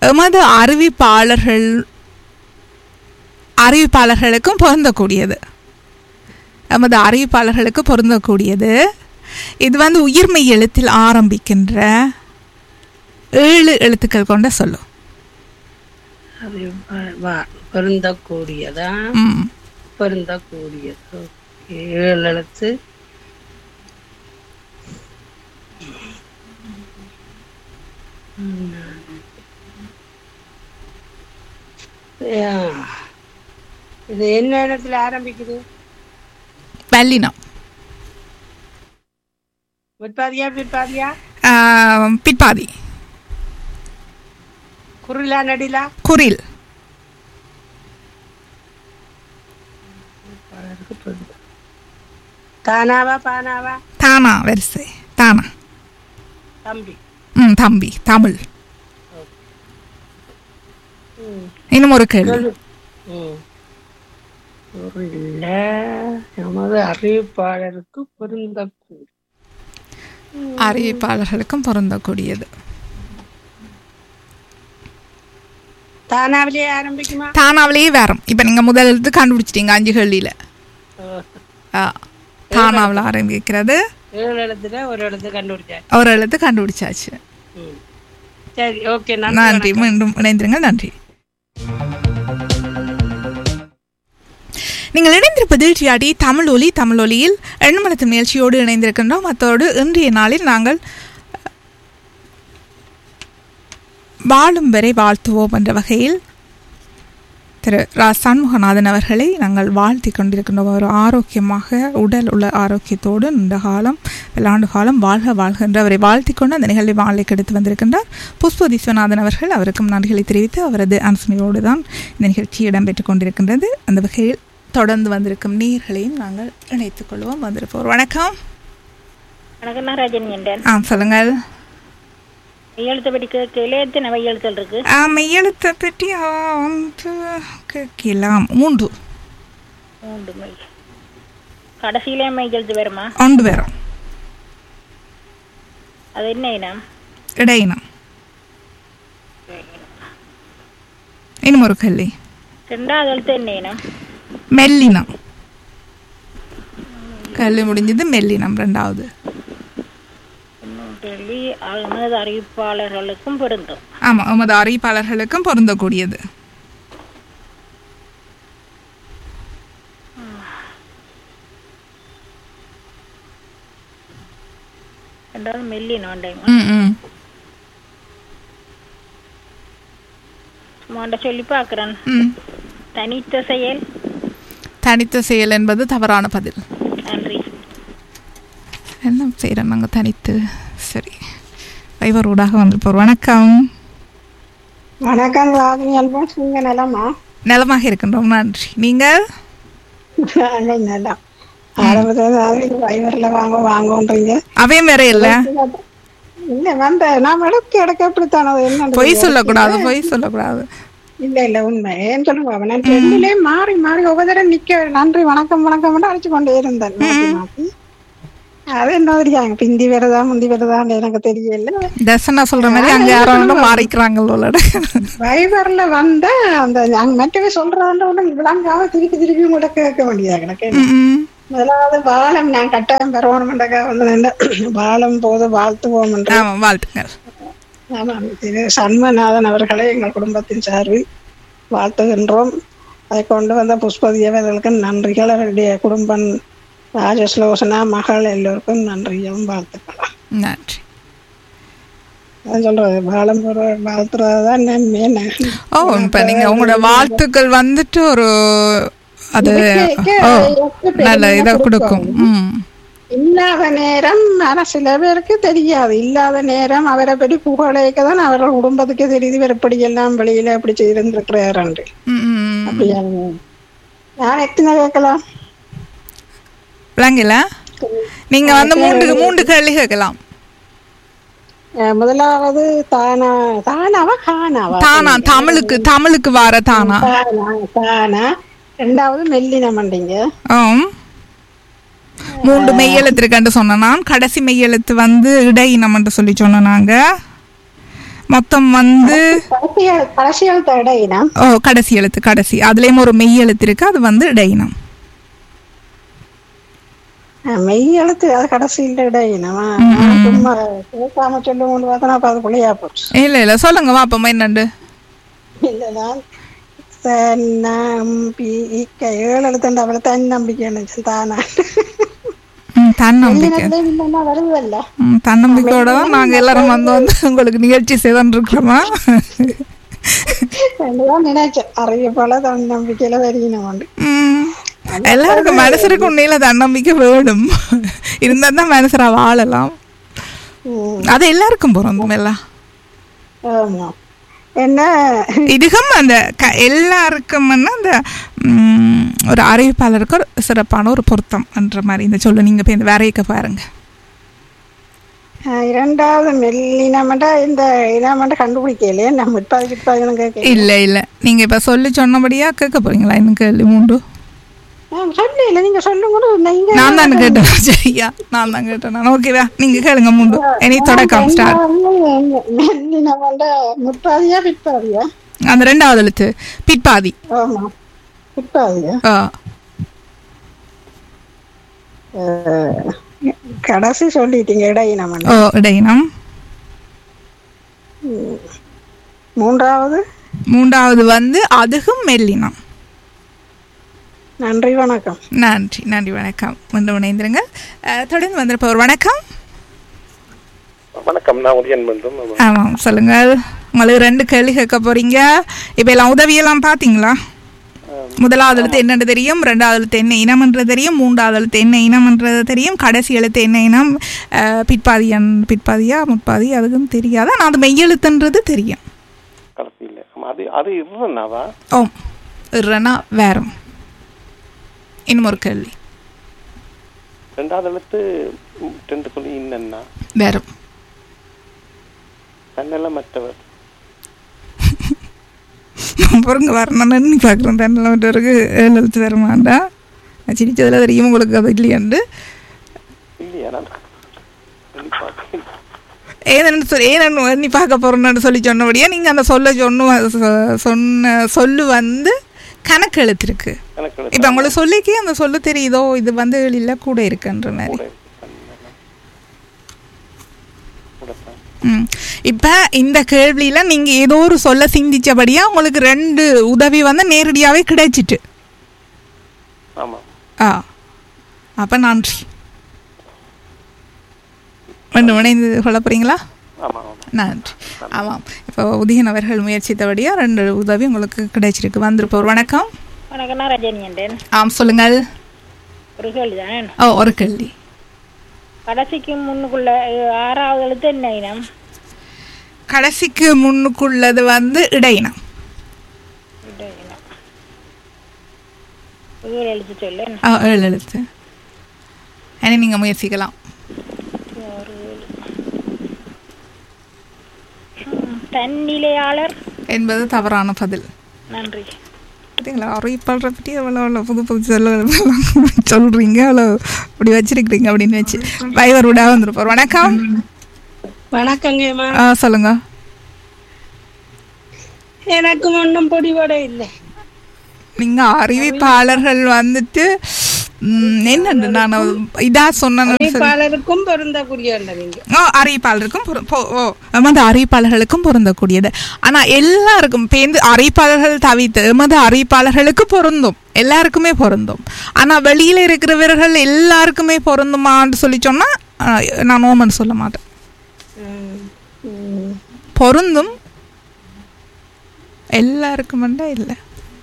எமது அறிவிப்பாளர்கள் அறிவிப்பாளர்களுக்கும் பொருந்தக்கூடியது எமது அறிவிப்பாளர்களுக்கு பொருந்தக்கூடியது இது வந்து உயிர்மெய் எழுத்தில் ஆரம்பிக்கின்ற ஏழு எழுத்துக்கள் கொண்ட சொல்லும் அது வ- வ- பொருந்தக்கூடியதா ம் பொருந்தக்கூடியது Okay. ஏழு எழுத்து ம். யா. இது என்ன இடத்துல ஆரம்பிக்குது வல்லினம் பிற்பாதியா பிற்பாதியா ஆம், பிற்பாதி குருளா நடிலா குரில் தானாவா பானாவா தானா வரிசை தானா தம்பி ம் தம்பி தமிழ் இன்னும் ஒரு கேள்வி ம். குருள நமது அறிவிப்பாளருக்கு பொருந்தக்கூடிய அறிவிப்பாளர்களுக்கும் பொருந்தக்கூடியது தானாவிலே ஆரம்பிக்குமா தானாவிலேயே வரும் இப்போ நீங்கள் முதல் எழுத்து கண்டுபிடிச்சிட்டீங்க அஞ்சு கேள்வியில் தானாவில் ஆரம்பிக்கிறது ஏழு எழுத்துல ஒரு எழுத்து கண்டுபிடிச்சாரு ஒரு எழுத்து கண்டுபிடிச்சாச்சு ம். சரி ஓகே நன்றி மீண்டும் இணைந்திருங்க நன்றி நீங்கள் இணைந்திருப்பது டிஆடி தமிழ் ஒலி தமிழ் ஒலியில் எண்ணமலத்து நிகழ்ச்சியோடு இணைந்திருக்கின்றோம் அத்தோடு இன்றைய நாளில் நாங்கள் வாழும் வரை வாழ்த்துவோம் என்ற வகையில் திரு ரா சண்முகநாதன் அவர்களை நாங்கள் வாழ்த்தி கொண்டிருக்கின்றோம் ஒரு ஆரோக்கியமாக உடல் உள்ள ஆரோக்கியத்தோடு நீண்ட காலம் பல்லாண்டு காலம் வாழ்க வாழ்க என்று அவரை வாழ்த்தி கொண்டு அந்த நிகழ்வை வாழைக்கு எடுத்து வந்திருக்கின்றார் புஷ்ப விஸ்வநாதன் அவர்கள் அவருக்கும் நன்றிகளை தெரிவித்து அவரது அனுசனையோடு தான் இந்த நிகழ்ச்சி இடம்பெற்றுக் கொண்டிருக்கின்றது அந்த வகையில் தொடர்ந்து வந்திருக்கும் நீர்களையும் நாங்கள் இணைத்துக் கொள்வோம் வந்திருப்போம் வணக்கம் வணக்கம் நான் ரஜினி என்றேன் ஆ சொல்லுங்கள் கையெழுத்து படிக்க கையில எத்தனை கையெழுத்தல் இருக்கு ஆ, மெய்யெழுத்தை பற்றி ஆ, வந்து கேட்கலாம் மூன்று மூன்று மை கடைசியிலே மையெழுத்து வருமா ஒன்று பேரும் அது என்ன இனம் இடையினம் இன்னும் ஒரு கல்வி ரெண்டாவது எழுத்து என்ன இனம் மெல்லினம் கல்வி முடிஞ்சது மெல்லினம் ரெண்டாவது இன்னும் கேள்வி அகமது அறிவிப்பாளர்களுக்கும் பொருந்தும் ஆமாம் உமது அறிவிப்பாளர்களுக்கும் பொருந்தக்கூடியது ரெண்டாவது மெல்லி நோண்டைமா ம் ம் சும்மாண்ட சொல்லி பார்க்குறேன் ம் தனித்த செயல் தனித்த செயல் என்பது தவறான பதில் நன்றி என்ன செய்கிறோம் நாங்கள் தனித்து சரி வைவர் ஊடாக வந்திருப்போம் வணக்கம் வணக்கம் ராகினி அல்போன்ஸ் நீங்க நலமா நலமாக இருக்கின்றோம் நன்றி நீங்கள் நாங்கள் நலம் ஆரம்பத்தில் வைவர்ல வாங்க வாங்கன்றீங்க அவையும் வேற இல்லை இல்ல வந்த நான் இடக்கு இடக்க அப்படித்தானே அது என்ன பொய் சொல்லக்கூடாது பொய் சொல்லக்கூடாது இல்ல இல்ல உண்மை ஏன் சொல்லுங்க நான் ரெண்டுலயே மாறி மாறி ஒவ்வொரு தடவை நிக்க நன்றி வணக்கம் வணக்கம் அடிச்சு கொண்டே இருந்தேன் மாத்தி மாத்தி அது என்ன தெரியாங்க பிந்தி வருதா முந்தி வருதான்னு எனக்கு தெரியல தர்சனா சொல்ற மாதிரி அங்க யாரும் மாறிக்கிறாங்க போல வைபர்ல வந்த அந்த அங்க மற்றவே சொல்றதாண்ட ஒண்ணு விளங்காம திருப்பி திருப்பி கூட கேட்க வேண்டியதா எனக்கு ம், முதலாவது பாலம் நான் கட்டாயம் பெறணும்ன்றக்கா வந்து நின்னு பாலம் போது வாழ்த்துவோம் என்று ஆமா வாழ்த்துங்கள் ஆமாம் திரு சண்மநாதன் அவர்களை எங்கள் குடும்பத்தின் சார்பில் வாழ்த்துகின்றோம் அதை கொண்டு வந்த புஷ்பதி அவர்களுக்கு நன்றிகள் அவருடைய குடும்பம் ராஜஸ்லோசனா மகள் எல்லோருக்கும் நன்றியும் வாழ்த்துக்கலாம் நன்றி அதான் சொல்றது பாலம் போற வாழ்த்துறதுதான் நன்மை என்ன ஓ இப்ப நீங்க உங்களோட வாழ்த்துக்கள் வந்துட்டு ஒரு அது ஓ நல்ல இதை கொடுக்கும் ம் இல்லாத நேரம் ஆனா சில பேருக்கு தெரியாது இல்லாத நேரம் அவரை பற்றி புகழைக்க தான் அவர்கள் குடும்பத்துக்கே தெரியுது இவர் எப்படி எல்லாம் வெளியில அப்படி செய்திருந்திருக்கிறார் என்று ம், ம் அப்படியா நான் எத்தனை கேட்கலாம் விளங்கல நீங்க வந்து மூன்று மூன்று கேள்வி கேட்கலாம் அஹ் முதலாவது தானா தானாவா கானாவா தானா தமிழுக்கு தமிழுக்கு வர தானா தானா தானா ரெண்டாவது மெல்லின மண்டிங்க ஆம் மூன்று மெய்யெழுத்து இருக்குன்னு சொன்ன நான் கடைசி மெய்யெழுத்து வந்து இடையினம் என்று சொல்லி சொன்ன நாங்க மொத்தம் வந்து கடைசி எழு- கடைசி எழுத்து இடையினா ஓ கடைசி எழுத்து கடைசி அதுலேயும் ஒரு மெய் எழுத்து இருக்கு அது வந்து இடையினம் மெய் எழுத்து அது கடைசியில் இடையினமா சும்மா கேட்காம சொல்லி கொண்டு பார்த்தா அப்ப அது புள்ளியா போச்சு இல்லை இல்லை சொல்லுங்க வாப்பம்மா என்னண்டு இல்லதான் நம்பிக்கை ஏழு எழுத்துண்டு அவளை தன் நம்பிக்கை நினைச்சு தானா ம், தன்னம்பிக்கை இல்லைன்னா இல்லைன்னா வருவல்ல ம், தன்னம்பிக்கையோட தான் நாங்கள் எல்லாரும் வந்து வந்து உங்களுக்கு நிகழ்ச்சி செய்தான் இருக்கிறோமா ரெண்டுதான் நினைச்சேன் அறிய போல தன் நம்பிக்கையில வரையினம் உண்டு ம், எல்லாருக்கும் மனசருக்கு உண்மையில தன்னம்பிக்கை வேணும் இருந்தா தான் மனசரா வாழலாம் ம், அது எல்லாருக்கும் பொருந்தும் எல்லாம் ஆமா என்ன இதுக்கும் அந்த க எல்லாருக்கும் அந்த ம், ஒரு அறிவிப்பாளருக்கு ஒரு சிறப்பான ஒரு பொருத்தம் என்ற மாதிரி இந்த சொல்ல நீங்க போய் இந்த வரையக்க பாருங்க அஹ், இரண்டாவது மெல்லினமெண்டா இந்த இனமெண்டா கண்டுபிடிக்கலையே நம்ம முப்பது கிட்பாதுகளும் கேட்க இல்ல இல்ல நீங்க இப்ப சொல்லி சொன்னபடியா கேட்க போறீங்களா இன்னும் கேள்வி மூண்டு சொல்லு இல்ல நீங்க சொல்லுங்க நீங்க நான் தானே கேட்டேன் சரியா நான் தான் கேட்டேன் நான் ஓகேவா நீங்க கேளுங்க மூண்டு எனி தொடக்கம் ஸ்டார்ட் மெல்லினமெண்டா முப்பாதியா பிற்பாதியா அந்த ரெண்டாவது எழுத்து பிற்பாதி ஆமா பிற்பாதியா ஆ, அஹ், கடைசி சொல்லிட்டீங்க இடையினமெண்டா ஓ இடையினம் மூன்றாவது மூன்றாவது வந்து அதுகும் மெல்லினம் நன்றி வணக்கம் நன்றி நன்றி வணக்கம் மீண்டும் இணைந்திருங்க அஹ், தொடர்ந்து வந்திருப்பவர் வணக்கம் வணக்கம் நான் உதயன் பந்தும் ஆமாம் சொல்லுங்க உங்களுக்கு ரெண்டு கேள்வி கேட்க போறீங்க இப்போ எல்லாம் உதவியெல்லாம் பார்த்தீங்களா முதலாவது எழுத்து என்னன்னு தெரியும் ரெண்டாவது எழுத்து என்ன இனம்ன்றது தெரியும் மூன்றாவது எழுத்து என்ன இனம்ன்றது தெரியும் கடைசி எழுத்து என்ன இனம் அஹ், பிற்பாதியன் பிற்பாதியா முற்பாதி அதுக்கும் தெரியாது ஆனால் அது மெய்யெழுத்துன்றது தெரியும் கடைசியில் ஆமா அது அது இருந்தனாவா ஓம் இறனா வேறும் இன்னும் ஒரு கேள்வி ரெண்டாவது எழுத்து ம், ரெண்டு சொல்லி இன்னன்னா வேறும் தன்னெல்லாம் மற்றவர் பொருங்க வரணும் எண்ணி பார்க்குறேன் தண்ணில் மட்டும் ஏழு எழுத்து வருமாண்டா நான் சிரிச்சதில் தெரியும் உங்களுக்கு அது இல்லையாண்டு இல்லையா நான் எண்ணி பார்க்கல. ஏன்னு சொல்லி ஏன்னு எண்ணி பார்க்க போகிறோன்னு சொல்லி சொன்னபடியா நீங்கள் அந்த சொல்ல சொன்ன சொன்ன சொல்லு வந்து கணக்கு எழுத்திருக்கு எனக்கு இப்போ உங்களுக்கு சொல்லிக்கே அந்த சொல்ல தெரியுதோ இது வந்து இல்லை கூட இருக்குன்ற மாதிரி கூட இருக்கு, தன்னெல்லாம். கூடத்தான். ம் இப்போ இந்த கேள்வியில் நீங்கள் ஏதோ ஒரு சொல்ல சிந்திச்சபடியா உங்களுக்கு ரெண்டு உதவி வந்து நேரடியாகவே கிடைச்சிட்டு ஆமா ஆ அப்போ நன்றி ரெண்டு இணைந்து கொள்ள போகிறீங்களா ஆமா ஆமா நன்றி ஆமாம் இப்போ உதயன் அவர்கள் முயற்சித்தபடியா ரெண்டு உதவி உங்களுக்கு கிடைச்சிருக்கு வந்திருப்போர் வணக்கம் வணக்கம் நான் ரஜினி என்றேன் ஆம் சொல்லுங்கள் ஒரு கேள்வி தானே ஓ ஒரு கேள்வி கடைசிக்கு முன்னுக்குள்ள அஹ், ஆறாவது எழுத்து என்ன இனம் கடைசிக்கு முன்னுக்குள்ளது வந்து இடையினம் இந்த இனம் ஏழு எழுத்து சொல்லு ஆ ஏழு எழுத்து இனி நீங்கள் முயற்சிக்கலாம் ம், தன்னிலையாளர் என்பது தவறான பதில் நன்றி பார்த்தீங்களா அறிவிப்பாளரை பற்றி அவ்வளோ அவ்வளோ புது புது சொல்ல சொல்கிறீங்க அவ்வளோ இப்படி வச்சிருக்கிறீங்க அப்படின்னு வச்சு வைவர் விடா வந்துருப்போம் வணக்கம் வணக்கங்கம்மா ஆ சொல்லுங்க எனக்கு ஒன்றும் பொடிபட இல்லை நீங்கள் அறிவிப்பாளர்கள் வந்துட்டு ம், என்னண்டு நான் இதா சொன்னேன்னு சொல்லி பலருக்கும் பொருந்தக்கூடிய நீங்க ஓ அறிவிப்பாளருக்கும் பொரு- பொ- ஓ எமது அறிவிப்பாளர்களுக்கும் பொருந்தக்கூடியது ஆனா எல்லாருக்கும் பேந்து அறிவிப்பாளர்கள் தவிர்த்து எமது அறிவிப்பாளர்களுக்கு பொருந்தும் எல்லாருக்குமே பொருந்தும் ஆனா வெளியில இருக்கிறவர்கள் எல்லாருக்குமே பொருந்துமான்னு சொல்லி சொன்னா ஆ, நான் ஓமன் சொல்ல மாட்டேன் பொருந்தும் எல்லாருக்குமெண்டா இல்லை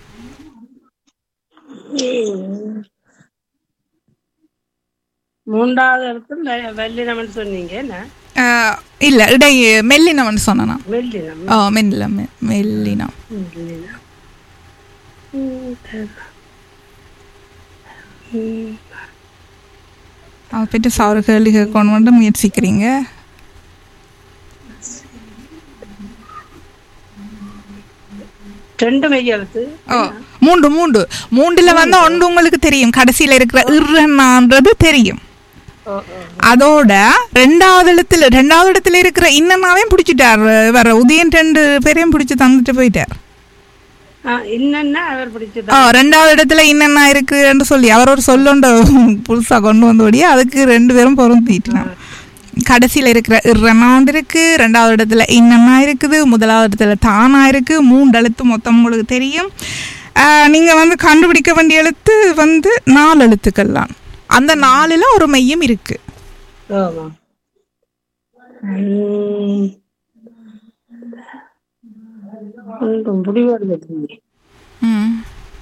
மூன்றாவது இடத்துல வெள்ளினம்னு சொன்னீங்க என்ன ஆ, இல்ல இடை மெல்லினவன் சொன்னேன் நான். வெள்ளினம் ஓ மெல்ல மெ- மெல்லினம் வெள்ளினம் அதை பற்றி சாறு கேள்வி கேட்கணும்னு முயற்சிக்கிறீங்க ரெண்டு மெய் எழுத்து ஓ மூன்று மூன்று மூன்றுல வந்து ஒன்று உங்களுக்கு தெரியும் கடைசியில இருக்கிற இறனான்றது தெரியும் ஓ ஓ அதோட ரெண்டாவது இடத்துல ரெண்டாவது இடத்துல இருக்கிற இன்னனாவையும் பிடிச்சிட்டார் வேற உதயன் ரெண்டு பேரையும் பிடிச்சி தந்துட்டு போயிட்டார் ஆ என்னன்னா அவர் பிடிச்சது ஆ ரெண்டாவது இடத்துல இன்னென்ன இருக்குன்னு சொல்லி அவர் ஒரு சொல்லுண்ட புதுசா கொண்டு வந்தபடியே அதுக்கு ரெண்டு பேரும் பொருந்திட்டான் கடைசியில் இருக்கிற ரெனாண்ட் இருக்கு ரெண்டாவது இடத்துல இன்னென்னா இருக்குது முதலாவது இடத்துல தானா இருக்கு மூன்று எழுத்து மொத்தம் உங்களுக்கு தெரியும் ஆ, நீங்க வந்து கண்டுபிடிக்க வேண்டிய எழுத்து வந்து நாலு எழுத்துக்கள் தான் அந்த நாலுல ஒரு மையம் இருக்கு ஆமா ம். ஒன்றும் முடிவாக ம்.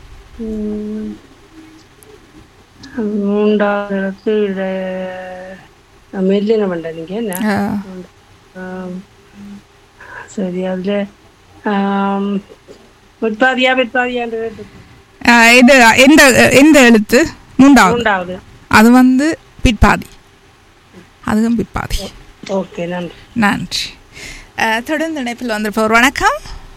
மூன்றாவது இடத்துல மெல்லின வேண்டாம் நீங்க என்ன ஆ, ஆம். சரி அதுல ஆம், விற்பாதியா விற்பாதியான்றது ஆ, இது எந்த எந்த எழுத்து மூன்றாவது மூன்றாவது அது வந்து பிற்பாதி அதுவும் பிற்பாதி ஓகே நன்றி நன்றி அஹ், தொடர்ந்து இணைப்பில் வந்திருப்பவர் வணக்கம்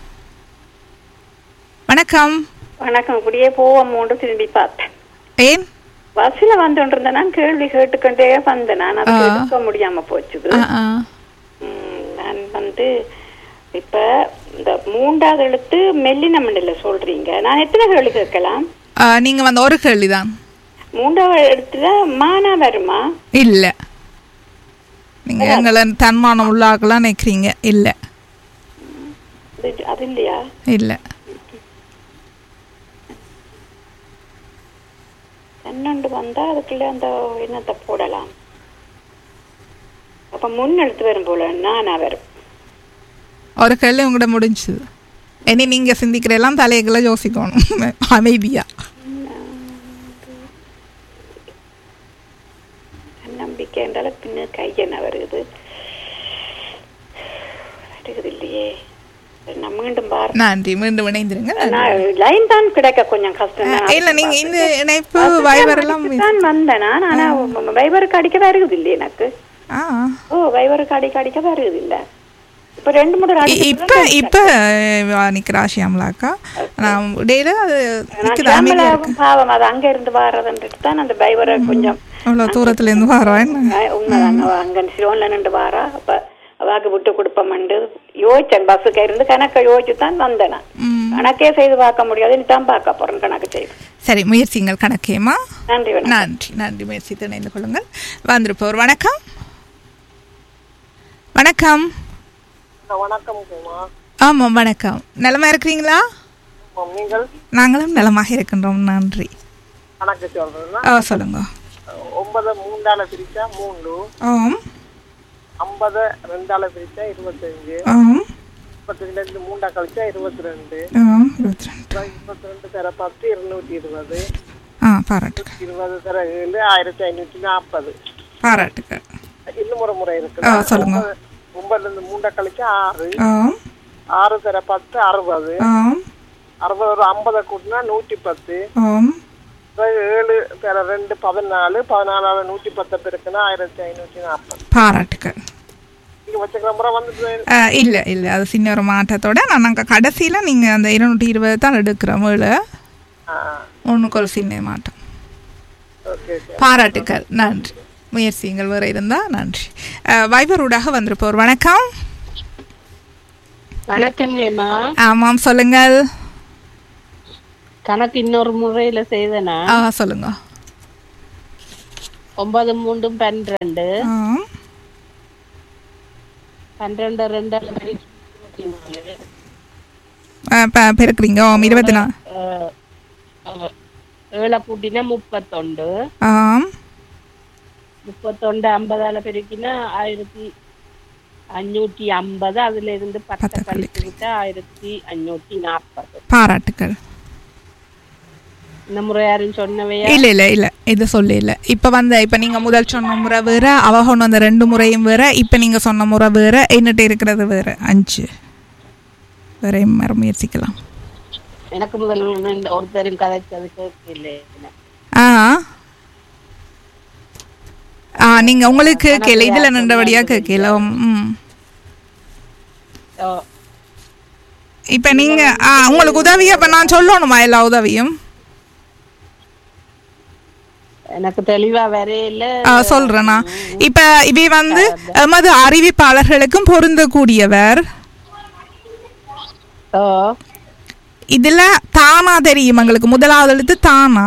வணக்கம் வணக்கம் இப்படியே போவோமோண்டு திரும்பி பார்த்தேன் ஏன் பஸ்ல வந்துட்டு இருந்தேன் நான் கேள்வி கேட்டுக்கொண்டே வந்தேன் நான் அதை ஆ. எடுக்க முடியாம போச்சுது ஆ, ஆ. ம், நான் வந்து இப்ப இந்த மூன்றாவது எழுத்து மெல்லின மண்டல சொல்றீங்க நான் எத்தனை கேள்வி கேட்கலாம் அஹ், நீங்க வந்து ஒரு கேள்விதான் மூன்றாவது எழுத்துல மானா வருமா இல்ல நீங்க எங்களை தன்மானம் உள்ளாக்கலாம் நினைக்கிறீங்க இல்ல இது- அது இல்லையா இல்ல பன்னெண்டு வந்தா அதுக்குள்ள அந்த என்னத்தை போடலாம் அப்ப முன் எழுத்து வரும் போல நானா வரும் ஒரு கேள்வி உங்கள்கிட்ட முடிஞ்சுது இனி நீங்க சிந்திக்கிற எல்லாம் தலைகளை யோசிக்கணும் அமைதியா நம்பிக்கை என்றால பின்ன கையென்ன வருது வருகுது இல்லையே நான் மீண்டும் பாரு நன்றி மீண்டும் இணைந்திருங்க நான் லைன் தான் கிடைக்க கொஞ்சம் கஷ்டம் தான். இல்ல நீங்க இந்த இணைப்பு வைவர் எல்லாம் தான் வந்தேன் நான். ஆனா வைபருக்கு அடிக்க வருகுது இல்லையே எனக்கு ஆ ஓ வைபருக்கு அடிக்க அடிக்க வருகுது இல்ல இப்ப ரெண்டு மூணு இ- அடிக்க இப்ப இப்ப அஹ், நிக்கிறா ஷியாமலாக்கா நான் இடையில அது நான் நிக்குது அமைதியா கேமரா இருக்கு பாவம் அது அங்க இருந்து வாரதுன்றது தான் அந்த வைபரை கொஞ்சம் அவ்வளவு தூரத்துல இருந்து வரா என்ன ஆ, உண்மைதான் அவ அங்க சிரோன்ல நின்று வாரா அப்ப அவாக்கு விட்டு கொடுப்போம்ண்டு யோசிச்சேன் பஸ்ஸுக்கு இருந்து கணக்கை யோசிச்சு தான் வந்தேன் நான். கணக்கே செய்து பார்க்க முடியாது நீ தான் பார்க்க போறேன் கணக்கு செய்து சரி முயற்சிங்கள் கணக்கேமா நன்றி வணக்கம் நன்றி நன்றி முயற்சி இணைந்து கொள்ளுங்கள் வந்திருப்பவர் வணக்கம் வணக்கம் வணக்கம் குமா ஆமாம் வணக்கம் நலமா இருக்கிறீங்களா நீங்கள் நாங்களும் நலமாக இருக்கின்றோம் நன்றி கணக்கு சொல்றதுன்னா ஆ சொல்லுங்க ஒன்பது மூன்றால பிரிச்சா மூன்று ஆம் ஐம்பது ரெண்டால பிரிச்சா இருபத்தஞ்சு ஆம் முப்பத்தி ரெண்டு மூண்டா கழிச்சா இருபத்தி ரெண்டு ஆம் இருபத்தி ரெண்டு இருபத்தி ரெண்டு தர பத்து இருநூத்தி இருபது ஆ பாராட்டுகள் இருபது தர ஏழு ஆயிரத்தி ஐநூத்தி நாற்பது பாராட்டுகள் இன்னும் ஒரு முறை இருக்கு ஆ, சொல்லுங்க. ஒன்பதுல இருந்து மூண்டா கழிச்சா ஆறு ஆம் ஆறு தர பத்து அறுபது ஆம் அறுபது ஒரு ஐம்பதை கூட்டினா நூற்றி பத்து ஆம் அப்புறம் ஏழு தர ரெண்டு பதினாலு பதினாலாவது நூற்றி பத்து பெருக்குன்னா ஆயிரத்தி ஐநூற்றி நாற்பது பாராட்டுகள் நீங்க வச்சுக்கிற முறை வந்துட்டு ஆ, இல்ல இல்ல அது சின்ன ஒரு மாற்றத்தோட நான் நாங்கள் கடைசியில் நீங்கள் அந்த இருநூற்றி இருபது தான் எடுக்கிறோம் வேலை ஒன்றுக்கு ஒரு சின்ன மாற்றம் ஓகே பாராட்டுக்கள் நன்றி முயற்சிகள் வேறு இருந்தால் நன்றி அஹ், வைபர் ஊடாக வந்திருப்போர் வணக்கம் வணக்கம் ஏமா ஆமாம் சொல்லுங்கள் கணக்கு இன்னொரு முறையில செய்தனா ஆ சொல்லுங்க ஒன்பது மூன்றும் பன்னிரெண்டு ஆம் பன்னிரெண்டு ரெண்டால பெருக்கி இருபத்தி நாலு. அஹ், ப- பெருக்குறீங்க ஆம் இருபத்தி நாலு அஹ், அஹ், ஏழை கூட்டினா முப்பத்தொண்டு ஆம் முப்பத்தொண்டு ஐம்பதால பெருக்கினா ஆயிரத்தி அஞ்சூற்றி ஐம்பது அதுல இருந்து பத்தை கழிச்சு விட்டா ஆயிரத்தி அஞ்சூற்றி நாற்பது பாராட்டுக்கள் இந்த முறை யாரும் சொன்னவையா இல்ல இல்ல இல்ல இது சொல்லி இல்ல இப்ப வந்த இப்ப நீங்க முதல் சொன்ன முறை வேற அவ கொண்டு வந்த ரெண்டு முறையும் வேற இப்ப நீங்க சொன்ன முறை வேற என்னட்டு இருக்கிறது வேற அஞ்சு வேற மறு முயற்சிக்கலாம் எனக்கு முதல் இந்த ஒருத்தரும் கதைச்சது கேட்கல ஆ ஆ நீங்க உங்களுக்கு கேட்கல இதுல நின்றபடியா கேட்கல ம் இப்ப நீங்க ஆ உங்களுக்கு உதவி அப்ப நான் சொல்லணுமா எல்லா உதவியும் எனக்கு தெளிவா வரையில ஆ, சொல்றேனா இப்ப இவை வந்து எமது அறிவிப்பாளர்களுக்கும் பொருந்தக்கூடியவர் ஓ இதுல தானா தெரியும் எங்களுக்கு முதலாவது எழுத்து தானா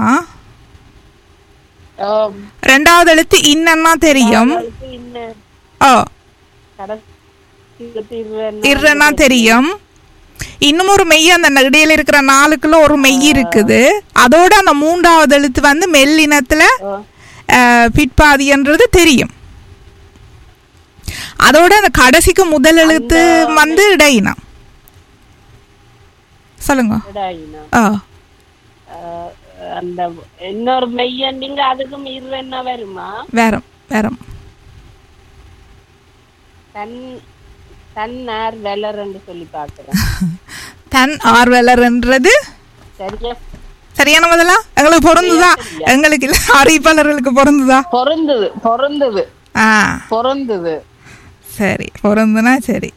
ஓ ரெண்டாவது எழுத்து இன்னன்னா தெரியும் இன்னும் ஓ கடைசி தீர்வு இருன்னா தெரியும் இன்னும் ஒரு மெய் அந்த இடையில இருக்கிற நாளுக்குள்ள ஒரு மெய் இருக்குது அதோட அந்த மூன்றாவது எழுத்து வந்து மெல்லினத்துல அஹ், பிற்பாதின்றது தெரியும் அதோட அந்த கடைசிக்கு முதல் எழுத்து வந்து இடையினம் சொல்லுங்க இதாயினம். ஆ அஹ், அந்த இன்னொரு மெய்யண்டிங்க அதுக்கும் இருவு என்ன வருமா வேறம் வேறம் தன் தன்னார் வெலர்ன்னு சொல்லி பாக்குறேன் தன் ஆர்வலர்ன்றது சரியா சரியான முதலா எங்களுக்கு பொருந்துதா எங்களுக்கு இல்ல அறிவிப்பாளர்களுக்கு பொருந்துதா பொருந்துது பொருந்துது ஆ பொருந்துது சரி பொருந்துனா சரி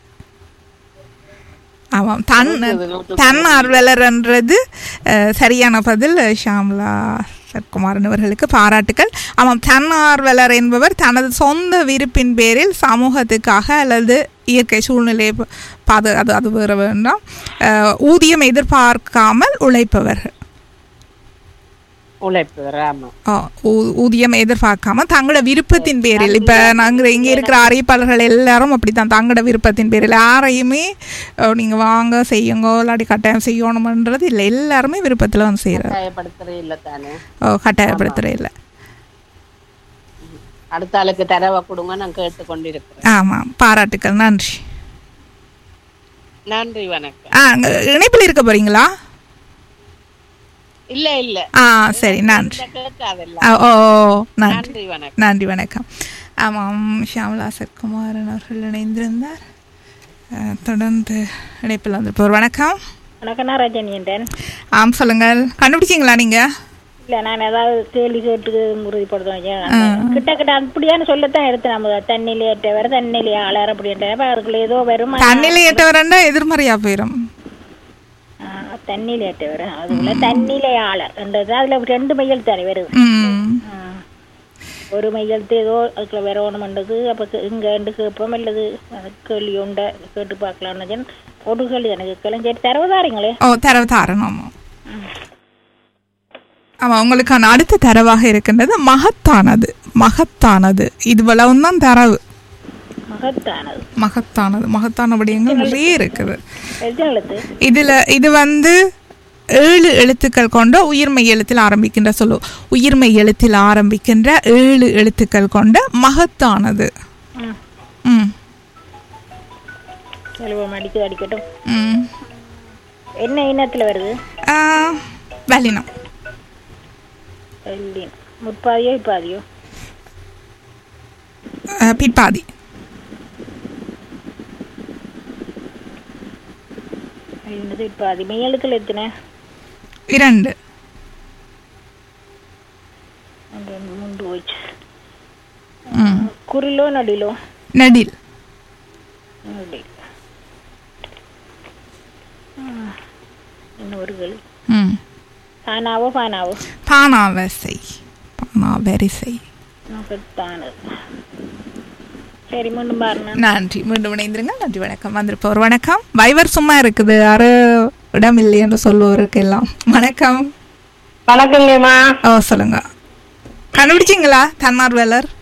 ஆமாம் தன் தன் ஆர்வலர்ன்றது அஹ், சரியான பதில் ஷாம்லா சர்க்குமாரன் அவர்களுக்கு பாராட்டுக்கள் ஆமாம் தன் ஆர்வலர் என்பவர் தனது சொந்த விருப்பின் பேரில் சமூகத்துக்காக அல்லது இயற்கை சூழ்நிலையை ப- பாது அது அது வேற வேண்டாம் அஹ், ஊதியம் எதிர்பார்க்காமல் உழைப்பவர்கள் உழைப்பு ராம ஆ, ஊ- ஊதியம் எதிர்பார்க்காம தங்களோட விருப்பத்தின் பேரில் இப்ப நாங்க இங்க இருக்கிற அறிவிப்பாளர்கள் எல்லாரும் அப்படித்தான் தங்களோட விருப்பத்தின் பேரில் யாரையுமே அஹ், நீங்க வாங்க செய்யுங்க இல்லாட்டி கட்டாயம் செய்யணுமன்றது இல்லை எல்லாருமே விருப்பத்துல வந்து செய்யறாரு கட்டாயப்படுத்துறே இல்ல தானே கட்டாயப்படுத்துற இல்லை அடுத்த ஆளுக்கு தரவை கொடுங்க நான் கேட்டு கொண்டிருக்கிறேன் ஆமாம் பாராட்டுக்கள் நன்றி நன்றி வணக்கம் ஆ அங்க இணைப்பில் இருக்க போறீங்களா இல்ல இல்ல ஆ சரி நன்றி இந்த கேட்காதல்ல ஆ, ஓ ஓ, நன்றி நன்றி வணக்கம் நன்றி வணக்கம் ஆமாம் ஷியாமலா சர்க்குமாரன் அவர்கள் இணைந்திருந்தார் அஹ், தொடர்ந்து இணைப்பில் வந்திருப்போர் வணக்கம் வணக்கம் நான் ரஜினி என்றேன் ஆம் சொல்லுங்கள் கண்டுபிடிச்சிங்களா நீங்க இல்ல நான் ஏதாவது கேள்வி கேட்டு உறுதிப்படுத்துவேன் கிட்ட கிட்ட அப்படியான்னு சொல்லத்தான் எடுத்து நம்ம தண்ணியிலே ஏற்றவர் தண்ணியிலே ஆளார் அப்படின்ற அதுக்குள்ள ஏதோ வரும் தண்ணியில் ஏற்றவரண்டா எதிர்மறையா போயிடும் தண்ணியில ஏற்றவர் அதுக்குள்ள தண்ணியிலே ஆளர் என்றது அதுல ரெண்டு மையல் தானே வருது ம் ஆ. ஒரு மையல்த்து ஏதோ அதுக்குள்ள வேற ஒண்ணுமண்டது அப்ப கே- இங்க ரெண்டு கேட்போம் அல்லது அது கேள்வி உண்ட கேட்டு பார்க்கலாம்னு ஒரு கேள்வி எனக்கு கேட்கலாம் சரி தரவுதாரீங்களே ஓ தரவு தாரணும் ஆமாம் ஆமாம் உங்களுக்கான அடுத்த தரவாக இருக்கின்றது மகத்தானது மகத்தானது இது வளவும் தான் தரவு மகத்தானது மகத்தானது மகத்தான விடயங்கள் நிறைய இருக்குது எத்தனை எழுத்து இதுல இது வந்து ஏழு எழுத்துக்கள் கொண்ட உயிர்மை எழுத்தில் ஆரம்பிக்கின்ற சொல்லு உயிர்மை எழுத்தில் ஆரம்பிக்கின்ற ஏழு எழுத்துக்கள் கொண்ட மகத்தானது ம் ம் எழுபது அடிக்குது அடிக்கட்டும் ம் என்ன இனத்துல வருது ஆ, வல்லினம் வெள்ளினம் முற்பாதியோ இப்பாதியோ ஆ, பிற்பாதி என்னது இப்பாதி மெய்யெழுத்துல எத்தனை இரண்டு ஒன்று, ரெண்டு, மூன்று போயிடுச்சு ம் குரிலோ நடிலோ நடில் நடில் ம். இன்னொரு கேள்வி ம் தானாவோ பானாவோ பானா வரிசை பானா வரிசை மகத்தானது சரி மீண்டும் பாருங்க நன்றி மீண்டும் இணைந்திருங்க நன்றி வணக்கம் வந்திருப்பவர் வணக்கம் வைவர் சும்மா இருக்குது யாரு இடம் இல்லை என்று சொல்லுவோருக்கு எல்லாம் வணக்கம் வணக்கங்கம்மா ஓ சொல்லுங்க கண்டுபிடிச்சிங்களா தன்னார்வலர்